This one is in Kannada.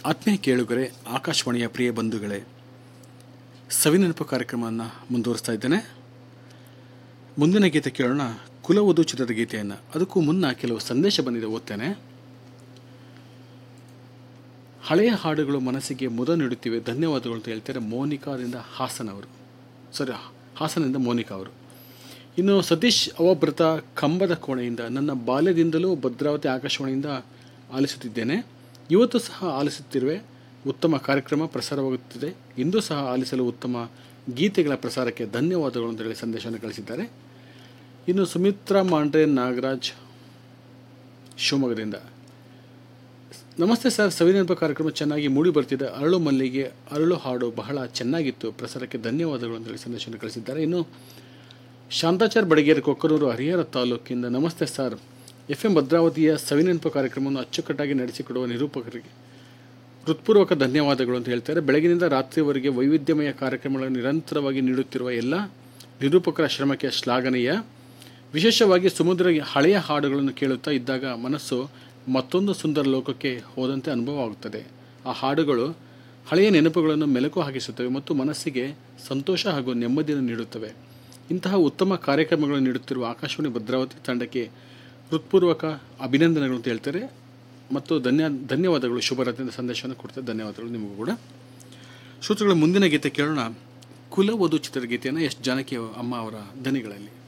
ಆತ್ಮೀಯ ಕೇಳುಗರೆ ಆಕಾಶವಾಣಿಯ ಪ್ರಿಯ ಬಂಧುಗಳೇ ಸವಿನೆನಪು ಕಾರ್ಯಕ್ರಮವನ್ನು ಮುಂದುವರಿಸ್ತಾ ಇದ್ದೇನೆ ಮುಂದಿನ ಗೀತೆ ಕೇಳೋಣ ಕುಲವಧು ಚಿತ್ರದ ಗೀತೆಯನ್ನು ಅದಕ್ಕೂ ಮುನ್ನ ಕೆಲವು ಸಂದೇಶ ಬಂದಿದೆ ಓದ್ತೇನೆ ಹಳೆಯ ಹಾಡುಗಳು ಮನಸ್ಸಿಗೆ ಮುದ ನೀಡುತ್ತಿವೆ ಧನ್ಯವಾದಗಳು ಅಂತ ಹೇಳ್ತಾರೆ ಮೋನಿಕಾದಿಂದ ಹಾಸನ್ ಅವರು ಸಾರಿ ಹಾಸನದಿಂದ ಮೋನಿಕಾ ಅವರು ಇನ್ನು ಸತೀಶ್ ಅವಭೃತ ಕಂಬದ ಕೋಣೆಯಿಂದ ನನ್ನ ಬಾಲ್ಯದಿಂದಲೂ ಭದ್ರಾವತಿ ಆಕಾಶವಾಣಿಯಿಂದ ಆಲಿಸುತ್ತಿದ್ದೇನೆ ಇವತ್ತು ಸಹ ಆಲಿಸುತ್ತಿರುವೆ ಉತ್ತಮ ಕಾರ್ಯಕ್ರಮ ಪ್ರಸಾರವಾಗುತ್ತಿದೆ ಇಂದು ಸಹ ಆಲಿಸಲು ಉತ್ತಮ ಗೀತೆಗಳ ಪ್ರಸಾರಕ್ಕೆ ಧನ್ಯವಾದಗಳು ಅಂತ ಹೇಳಿ ಸಂದೇಶವನ್ನು ಕಳಿಸಿದ್ದಾರೆ ಇನ್ನು ಸುಮಿತ್ರಾ ಮಾಂಡ್ರೆ ನಾಗರಾಜ್ ಶಿವಮೊಗ್ಗದಿಂದ ನಮಸ್ತೆ ಸರ್ ಸವಿನೆನಪು ಕಾರ್ಯಕ್ರಮ ಚೆನ್ನಾಗಿ ಮೂಡಿ ಬರ್ತಿದೆ ಅರಳು ಮಲ್ಲಿಗೆ ಅರಳು ಹಾಡು ಬಹಳ ಚೆನ್ನಾಗಿತ್ತು ಪ್ರಸಾರಕ್ಕೆ ಧನ್ಯವಾದಗಳು ಅಂತ ಹೇಳಿ ಸಂದೇಶವನ್ನು ಕಳಿಸಿದ್ದಾರೆ ಇನ್ನು ಶಾಂತಾಚಾರ್ ಬಡಗೇರಿ ಕೊಕ್ಕನೂರು ಹರಿಹರ ತಾಲೂಕಿಂದ ನಮಸ್ತೆ ಸರ್ ಎಫ್ ಎಂ ಭದ್ರಾವತಿಯ ಸವಿನೆನಪು ಕಾರ್ಯಕ್ರಮವನ್ನು ಅಚ್ಚುಕಟ್ಟಾಗಿ ನಡೆಸಿಕೊಡುವ ನಿರೂಪಕರಿಗೆ ಹೃತ್ಪೂರ್ವಕ ಧನ್ಯವಾದಗಳು ಅಂತ ಹೇಳ್ತಾರೆ ಬೆಳಗಿನಿಂದ ರಾತ್ರಿವರೆಗೆ ವೈವಿಧ್ಯಮಯ ಕಾರ್ಯಕ್ರಮಗಳನ್ನು ನಿರಂತರವಾಗಿ ನೀಡುತ್ತಿರುವ ಎಲ್ಲ ನಿರೂಪಕರ ಶ್ರಮಕ್ಕೆ ಶ್ಲಾಘನೀಯ ವಿಶೇಷವಾಗಿ ಸಮುದ್ರ ಹಳೆಯ ಹಾಡುಗಳನ್ನು ಕೇಳುತ್ತಾ ಇದ್ದಾಗ ಮನಸ್ಸು ಮತ್ತೊಂದು ಸುಂದರ ಲೋಕಕ್ಕೆ ಹೋದಂತೆ ಅನುಭವ ಆಗುತ್ತದೆ ಆ ಹಾಡುಗಳು ಹಳೆಯ ನೆನಪುಗಳನ್ನು ಮೆಲುಕು ಹಾಕಿಸುತ್ತವೆ ಮತ್ತು ಮನಸ್ಸಿಗೆ ಸಂತೋಷ ಹಾಗೂ ನೆಮ್ಮದಿಯನ್ನು ನೀಡುತ್ತವೆ ಇಂತಹ ಉತ್ತಮ ಕಾರ್ಯಕ್ರಮಗಳನ್ನು ನೀಡುತ್ತಿರುವ ಆಕಾಶವಾಣಿ ಭದ್ರಾವತಿ ತಂಡಕ್ಕೆ ಹೃತ್ಪೂರ್ವಕ ಅಭಿನಂದನೆಗಳು ಅಂತ ಹೇಳ್ತಾರೆ ಮತ್ತು ಧನ್ಯ ಧನ್ಯವಾದಗಳು ಶುಭರಾತ್ರಿ ಸಂದೇಶವನ್ನು ಕೊಡ್ತಾರೆ ಧನ್ಯವಾದಗಳು ನಿಮಗೂ ಕೂಡ ಶ್ರೋತೃಗಳ ಮುಂದಿನ ಗೀತೆ ಕೇಳೋಣ ಕುಲವಧು ಚಿತ್ರದ ಗೀತೆಯನ್ನು ಎಸ್ ಜಾನಕಿ ಅಮ್ಮ ಅವರ ದನಿಗಳಲ್ಲಿ